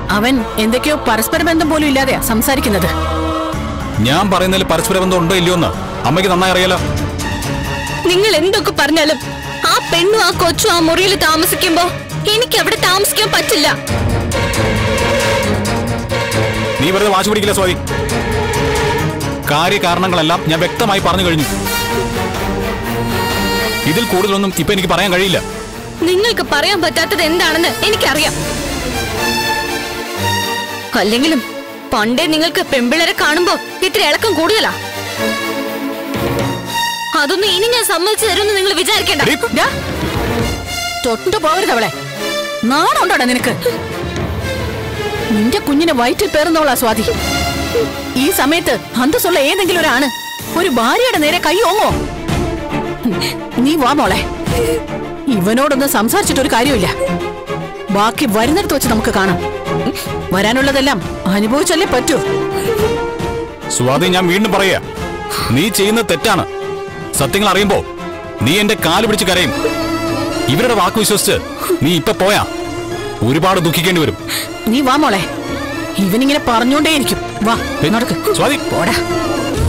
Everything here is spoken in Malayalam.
അവൻ എന്തൊക്കെയോ പരസ്പര ബന്ധം പോലും ഇല്ലാതെയാ സംസാരിക്കുന്നത് ഞാൻ പറയുന്നതിൽ പരസ്പര ബന്ധം ഉണ്ടോ ഇല്ലയോ എന്ന് അമ്മയ്ക്ക് നന്നായി അറിയാലോ നിങ്ങൾ എന്തൊക്കെ പറഞ്ഞാലും ആ പെണ്ണും ആ കൊച്ചും ആ മുറിയിൽ താമസിക്കുമ്പോ എനിക്ക് അവിടെ താമസിക്കാൻ പറ്റില്ല നീ വെറുതെ വാശി പിടിക്കില്ല സ്വാതി കാര്യകാരണങ്ങളെല്ലാം ഞാൻ വ്യക്തമായി പറഞ്ഞു കഴിഞ്ഞു ഇതിൽ കൂടുതലൊന്നും ഇപ്പൊ എനിക്ക് പറയാൻ കഴിയില്ല നിങ്ങൾക്ക് പറയാൻ പറ്റാത്തത് എന്താണെന്ന് എനിക്കറിയാം അല്ലെങ്കിലും പണ്ടേ നിങ്ങൾക്ക് പെമ്പിള്ളരെ കാണുമ്പോ ഇത്ര ഇളക്കം കൂടുതലാ അതൊന്നും ഇനി ഞാൻ സമ്മതിച്ചു തരുമെന്ന് നിങ്ങൾ വിചാരിക്കണ്ട എടീ, ഡാ, തൊട്ടു പോകരുത് അവളെ നാണുണ്ടോടാ നിനക്ക് നിന്റെ കുഞ്ഞിനെ വയറ്റിൽ പേറുന്നവളാ സ്വാതി ഈ സമയത്ത് അന്തസ്സുള്ള ഏതെങ്കിലും ഒരാണ് ഒരു ഭാര്യയുടെ നേരെ കൈ ഓങ്ങോ നീ വാ മോളെ ഇവനോടൊന്നും സംസാരിച്ചിട്ട് ഒരു കാര്യമില്ല ബാക്കി വരുന്നിടത്ത് വെച്ച് നമുക്ക് കാണാം വരാനുള്ളതെല്ലാം അനുഭവിച്ചല്ലേ പറ്റൂ സ്വാതി ഞാൻ വീണ്ടും പറയാ നീ ചെയ്യുന്നത് തെറ്റാണ് സത്യങ്ങൾ അറിയുമ്പോ നീ എന്റെ കാല് പിടിച്ച് കരയും ഇവരുടെ വാക്ക് വിശ്വസിച്ച് നീ ഇപ്പൊ പോയാ ഒരുപാട് ദുഃഖിക്കേണ്ടി വരും നീ വാ മോളെ ഇവനിങ്ങനെ പറഞ്ഞോണ്ടേയിരിക്കും വാ നടക്ക് സ്വാതി പോടാ